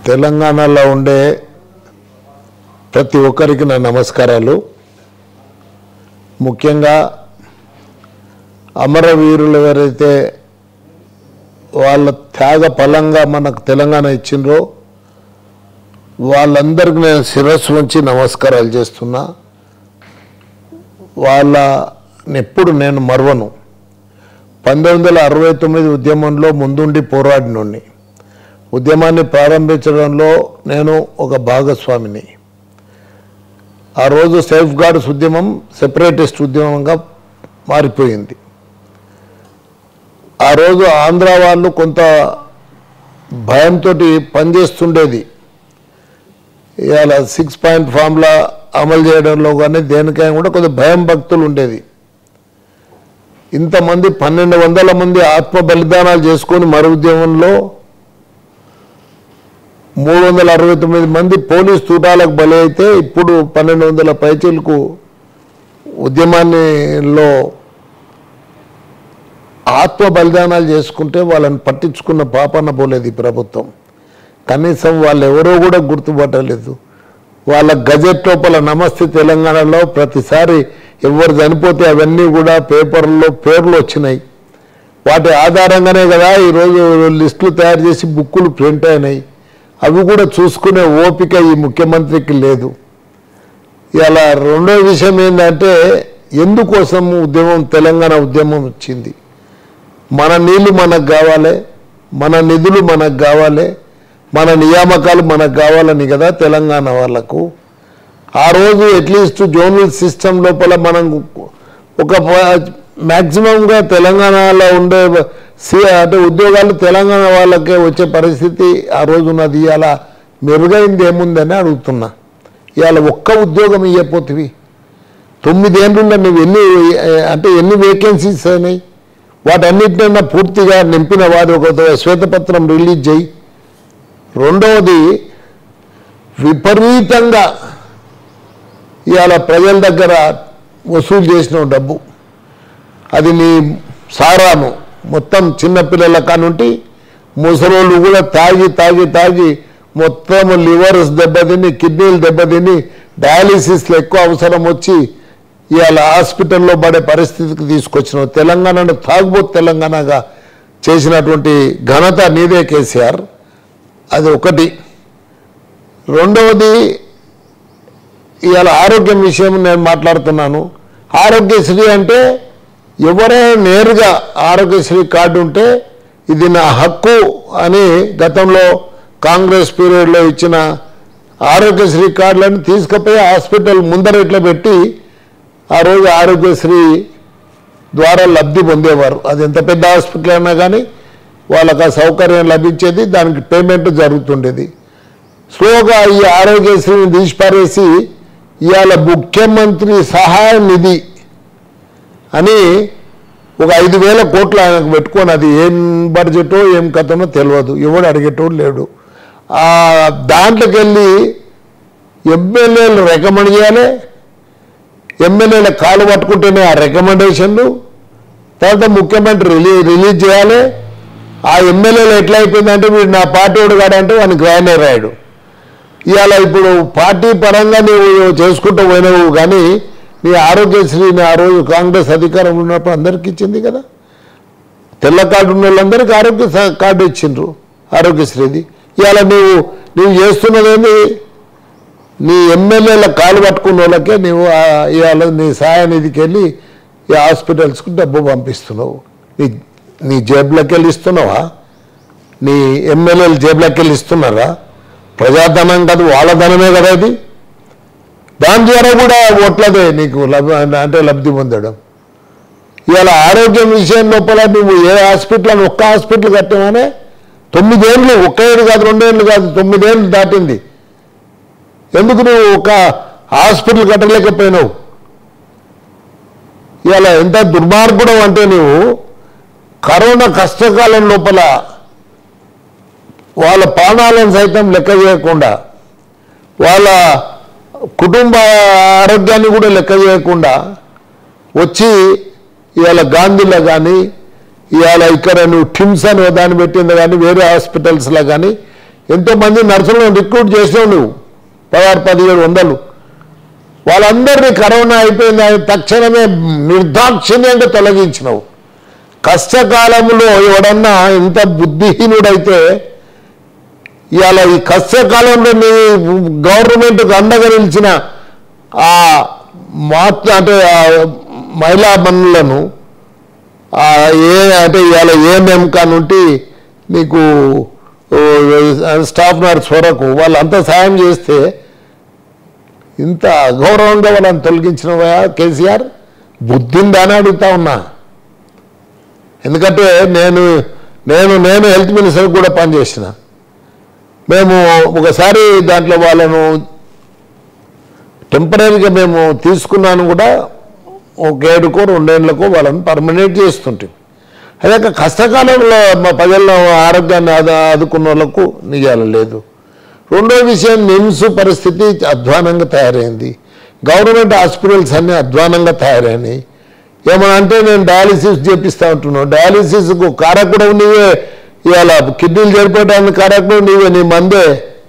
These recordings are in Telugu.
తెలంగాణలో ఉండే ప్రతి ఒక్కరికి నా నమస్కారాలు ముఖ్యంగా అమరవీరులు ఎవరైతే వాళ్ళ త్యాగ ఫలంగా మనకు తెలంగాణ ఇచ్చిండ్రో వాళ్ళందరికీ నేను శిరస్సు ఉంచి నమస్కారాలు చేస్తున్నా వాళ్ళని ఎప్పుడు నేను మరవను పంతొమ్మిది వందల అరవై తొమ్మిది ఉద్యమంలో ముందుండి పోరాడినోడిని ఉద్యమాన్ని ప్రారంభించడంలో నేను ఒక భాగస్వామిని ఆ రోజు సేఫ్ గార్డ్స్ ఉద్యమం సెపరేటిస్ట్ ఉద్యమంగా మారిపోయింది ఆ రోజు ఆంధ్ర వాళ్ళు కొంత భయంతో పనిచేస్తుండేది ఇవాళ సిక్స్ పాయింట్ ఫార్ములా అమలు చేయడంలో కానీ దేనికైనా కూడా కొంత భయం భక్తులు ఉండేది ఇంతమంది పన్నెండు వందల మంది ఆత్మ బలిదానాలు చేసుకొని మరు ఉద్యమంలో మూడు వందల అరవై తొమ్మిది మంది పోలీస్ తూటాలకు బలి అయితే ఇప్పుడు పన్నెండు వందల పైచీలకు ఉద్యమాన్నిలో ఆత్మ బలిదానాలు చేసుకుంటే వాళ్ళని పట్టించుకున్న పాపన్న పోలేదు ఈ ప్రభుత్వం కనీసం వాళ్ళు ఎవరో కూడా గుర్తుపట్టలేదు వాళ్ళ గజెట్ లోపల నమస్తే తెలంగాణలో ప్రతిసారి ఎవరు చనిపోతే అవన్నీ కూడా పేపర్లో పేర్లు వచ్చినాయి వాటి ఆధారంగానే కదా ఈరోజు లిస్టులు తయారు చేసి బుక్కులు ప్రింట్ అయినాయి అవి కూడా చూసుకునే ఓపిక ఈ ముఖ్యమంత్రికి లేదు ఇలా రెండో విషయం ఏంటంటే ఎందుకోసం ఉద్యమం తెలంగాణ ఉద్యమం వచ్చింది మన నీళ్లు మనకు కావాలి మన నిధులు మనకు కావాలి మన నియామకాలు మనకు కావాలని కదా తెలంగాణ వాళ్ళకు ఆ రోజు అట్లీస్ట్ జోనల్ సిస్టమ్ లోపల మనం ఒక మ్యాక్సిమంగా తెలంగాణలో ఉండే సి అంటే ఉద్యోగాలు తెలంగాణ వాళ్ళకే వచ్చే పరిస్థితి ఆ రోజు ఉన్నది ఇవాళ మెరుగైంది ఏముందని అడుగుతున్నా ఇవాళ ఒక్క ఉద్యోగం ఇవ్వపోతివి తొమ్మిదేళ్ళలో నువ్వు ఎన్ని అంటే ఎన్ని వేకెన్సీస్ అయినాయి వాటన్నిటినైనా పూర్తిగా నింపిన వారి ఒక శ్వేతపత్రం రిలీజ్ చేయి రెండవది విపరీతంగా ఇవాళ ప్రజల దగ్గర వసూలు చేసిన డబ్బు అది నీ సారాను మొత్తం చిన్నపిల్లల కానుంటి ముసలోళ్ళు కూడా తాగి తాగి తాగి మొత్తం లివర్స్ దెబ్బతిని కిడ్నీలు దెబ్బతిని డయాలిసిస్లో ఎక్కువ అవసరం వచ్చి ఇవాళ హాస్పిటల్లో పడే పరిస్థితికి తీసుకొచ్చినావు తెలంగాణను తాగుబోతు తెలంగాణగా చేసినటువంటి ఘనత నీదే కేసీఆర్ అది ఒకటి రెండవది ఇవాళ ఆరోగ్యం విషయం నేను మాట్లాడుతున్నాను ఆరోగ్యశ్రీ అంటే ఎవరైనా నేరుగా ఆరోగ్యశ్రీ కార్డు ఉంటే ఇది నా హక్కు అని గతంలో కాంగ్రెస్ పీరియడ్లో ఇచ్చిన ఆరోగ్యశ్రీ కార్డులను తీసుకుపోయి హాస్పిటల్ ముందర ఇట్లా పెట్టి ఆ రోజు ఆరోగ్యశ్రీ ద్వారా లబ్ధి పొందేవారు అది ఎంత పెద్ద హాస్పిటల్ అయినా కానీ వాళ్ళకి ఆ సౌకర్యం లభించేది దానికి పేమెంట్ జరుగుతుండేది స్లోగా ఈ ఆరోగ్యశ్రీని తీసిపారేసి ఇవాళ ముఖ్యమంత్రి సహాయ నిధి అని ఒక ఐదు వేల కోట్లు ఆయనకు పెట్టుకొని అది ఏం బడ్జెటో ఏం కథనో తెలియదు ఎవడు అడిగేటోడు లేడు ఆ దాంట్లోకి వెళ్ళి ఎమ్మెల్యేలు రికమెండ్ చేయాలి ఎమ్మెల్యేల కాలు పట్టుకుంటేనే ఆ రికమెండేషన్లు తర్వాత ముఖ్యమంత్రి రిలీ రిలీజ్ చేయాలి ఆ ఎమ్మెల్యేలు ఎట్లా అయిపోయిందంటే వీడు నా పార్టీ వాడు కాడంటే వానికి రాయనే రాయడు ఇవాళ ఇప్పుడు పార్టీ పరంగా నువ్వు చేసుకుంటూ పోయినావు కానీ నీ ఆరోగ్యశ్రీని ఆ రోజు కాంగ్రెస్ అధికారంలో ఉన్నప్పుడు అందరికీ ఇచ్చింది కదా తెల్ల కార్డు ఉన్న వాళ్ళందరికీ ఆరోగ్య స- కార్డు ఇచ్చిండ్రు ఆరోగ్యశ్రీది ఇవాళ నువ్వు నువ్వు చేస్తున్నదేంది నీ ఎమ్మెల్యేల కాలు పట్టుకున్న వాళ్ళకే నువ్వు ఆ- ఇవాళ నీ సహాయ నిధికి వెళ్ళి ఈ హాస్పిటల్స్కి డబ్బు పంపిస్తున్నావు నీ నీ జేబులోకి వెళ్ళి ఇస్తున్నావా నీ ఎమ్మెల్యేలు జేబులోకి వెళ్ళి ఇస్తున్నారా ప్రజాధనం కాదు వాళ్ళ ధనమే కదా ఇది దాని ద్వారా కూడా ఓట్లదే నీకు లబ్ అంటే లబ్ధి పొందడం ఇవాళ ఆరోగ్యం విషయం లోపల నువ్వు ఏ హాస్పిటల్ అని ఒక్క హాస్పిటల్ కట్టామనే తొమ్మిదేళ్ళు ఒక్క ఏడు కాదు రెండేళ్ళు కాదు తొమ్మిదేళ్ళు దాటింది ఎందుకు నువ్వు ఒక హాస్పిటల్ కట్టలేకపోయినావు ఇవాళ ఎంత దుర్మార్గుడం అంటే నువ్వు కరోనా కష్టకాలం లోపల వాళ్ళ ప్రాణాలను సైతం లెక్క చేయకుండా వాళ్ళ కుటుంబ ఆరోగ్యాన్ని కూడా లెక్క చేయకుండా వచ్చి ఇవాళ గాంధీలో కానీ ఇవాళ ఇక్కడ నువ్వు టిమ్స్ అని ఓ దాన్ని పెట్టింది కానీ వేరే హాస్పిటల్స్లో కానీ ఎంతోమంది నర్సులను రిక్రూట్ చేసినావు నువ్వు పదహారు పదిహేడు వందలు వాళ్ళందరినీ కరోనా అయిపోయింది అని తక్షణమే నిర్దాక్షిణ్యంగా తొలగించినావు కష్టకాలంలో ఎవడన్నా ఇంత బుద్ధిహీనుడైతే ఇవాళ ఈ కష్టకాలంలో నీ గవర్నమెంట్కి అండగా నిలిచిన ఆ మాతృ అంటే ఆ మహిళా మనులను ఆ ఏ అంటే ఇవాళ ఏఎంఎం కానుంటి నీకు ఓ, స్టాఫ్ నర్స్ వరకు వాళ్ళంతా సాయం చేస్తే ఇంత అగౌరవంగా వాళ్ళని తొలగించినవా కేసీఆర్ బుద్ధిందా అని అడుగుతా ఉన్నా ఎందుకంటే నేను నేను నేను హెల్త్ మినిస్టర్ కూడా పనిచేసిన మేము ఒకసారి దాంట్లో వాళ్ళను టెంపరీగా మేము తీసుకున్నాను కూడా ఒక ఏడుకో రెండేళ్లకో వాళ్ళని పర్మనెంట్ చేస్తుంటాం అదే కష్టకాలంలో మా ప్రజల ఆరోగ్యాన్ని ఆదా ఆదుకున్న వాళ్ళకు నిజాల లేదు రెండో విషయం నిమ్స్ పరిస్థితి అధ్వానంగా తయారైంది గవర్నమెంట్ హాస్పిటల్స్ అన్నీ అధ్వానంగా తయారైనాయి ఏమన్నా అంటే నేను డయాలిసిస్ చేపిస్తా ఉంటున్నాను డయాలిసిస్కు కారకుడు నీవే ఇవాళ కిడ్నీలు చేరిపోవడానికి కారకుడు నీవే నీ మందే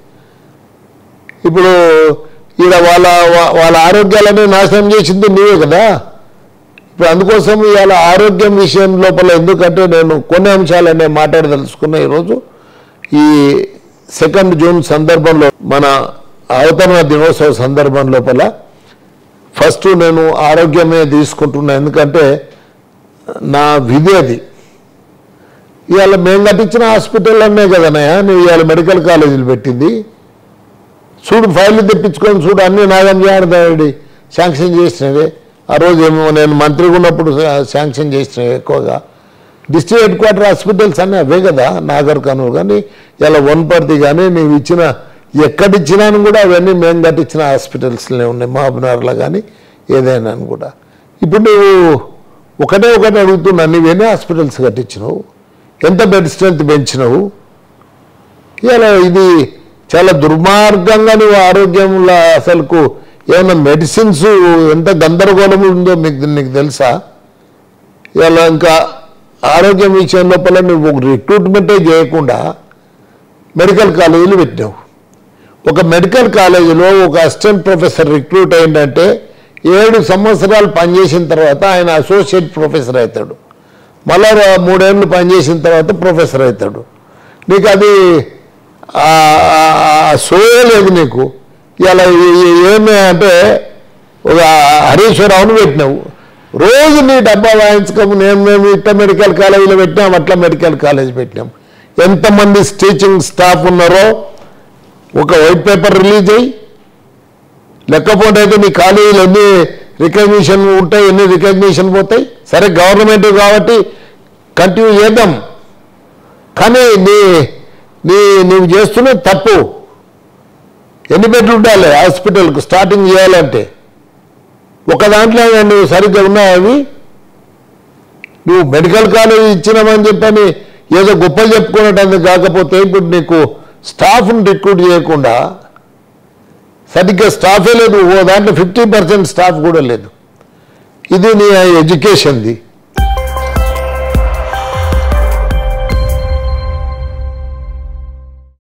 ఇప్పుడు ఈడ వాళ్ళ వా- వాళ్ళ ఆరోగ్యాలని నాశనం చేసింది నీవే కదా ఇప్పుడు అందుకోసం ఇవాళ ఆరోగ్యం విషయం లోపల ఎందుకంటే నేను కొన్ని అంశాలనే మాట్లాడదలుచుకున్నా ఈరోజు ఈ సెకండ్ జూన్ సందర్భంలో మన అవతరణ దినోత్సవ సందర్భం లోపల ఫస్ట్ నేను ఆరోగ్యమే తీసుకుంటున్నా ఎందుకంటే నా విధి అది ఇవాళ మేము కట్టించిన హాస్పిటల్ అన్నే కదనయ్య నువ్వు ఇవాళ మెడికల్ కాలేజీలు పెట్టింది చూడు ఫైల్ తెప్పించుకొని చూడు అన్ని నాగం చేయాలి శాంక్షన్ చేసినవే ఆ రోజు ఏమో నేను మంత్రిగా ఉన్నప్పుడు శా- శాంక్షన్ చేసినవి ఎక్కువగా డిస్ట్రిక్ట్ హెడ్ క్వార్టర్ హాస్పిటల్స్ అన్నీ అవే కదా నాగర్ కర్నూలు కానీ ఇలా వన్పర్తి కానీ నీవు ఇచ్చిన ఎక్కడిచ్చినా కూడా అవన్నీ మేము కట్టించిన హాస్పిటల్స్లో ఉన్నాయి మహబూబ్నగర్లో కానీ ఏదైనా కూడా ఇప్పుడు నువ్వు ఒకటే ఒకటి అడుగుతున్నా నువ్వేనే హాస్పిటల్స్ కట్టించినావు ఎంత బెడ్ స్ట్రెంత్ పెంచినావు ఇలా ఇది చాలా దుర్మార్గంగా నువ్వు ఆరోగ్యంలో అసలుకు ఏమైనా మెడిసిన్స్ ఎంత గందరగోళం ఉందో మీకు నీకు తెలుసా ఇలా ఇంకా ఆరోగ్యం విషయం లోపల నువ్వు ఒక రిక్రూట్మెంటే చేయకుండా మెడికల్ కాలేజీలు పెట్టినావు ఒక మెడికల్ కాలేజీలో ఒక అసిస్టెంట్ ప్రొఫెసర్ రిక్రూట్ అయిందంటే ఏడు సంవత్సరాలు పనిచేసిన తర్వాత ఆయన అసోసియేట్ ప్రొఫెసర్ అవుతాడు మళ్ళా ర- మూడేళ్ళు పనిచేసిన తర్వాత ప్రొఫెసర్ అవుతాడు నీకు అది ఆ- ఆ సోయే లేదు నీకు ఇలా ఏమి అంటే ఒక హరీశ్వరరావును పెట్టినావు రోజు నీ డబ్బా వాయించుకోము నేను మేము ఇట్లా మెడికల్ కాలేజీలో పెట్టినాం అట్లా మెడికల్ కాలేజ్ పెట్టినాం ఎంతమంది టీచింగ్ స్టాఫ్ ఉన్నారో ఒక వైట్ పేపర్ రిలీజ్ అయ్యి లేకపోతే అయితే నీ కాలేజీలు ఎన్ని రికగ్నిషన్ ఉంటాయి ఎన్ని రికగ్నిషన్ పోతాయి సరే గవర్నమెంట్ కాబట్టి కంటిన్యూ చేద్దాం కానీ నీ నీ నువ్వు చేస్తున్న తప్పు ఎన్ని బెడ్లు ఉండాలి హాస్పిటల్కు స్టార్టింగ్ చేయాలంటే ఒక దాంట్లో నువ్వు సరిగ్గా ఉన్నావు అవి నువ్వు మెడికల్ కాలేజ్ ఇచ్చినామని చెప్పని ఏదో గొప్పలు చెప్పుకున్నట్టు కాకపోతే ఇప్పుడు నీకు స్టాఫ్ను రిక్రూట్ చేయకుండా సరిగ్గా స్టాఫే లేదు ఓ దాంట్లో ఫిఫ్టీ పర్సెంట్ స్టాఫ్ కూడా లేదు ఇది నీ ఎడ్యుకేషన్ది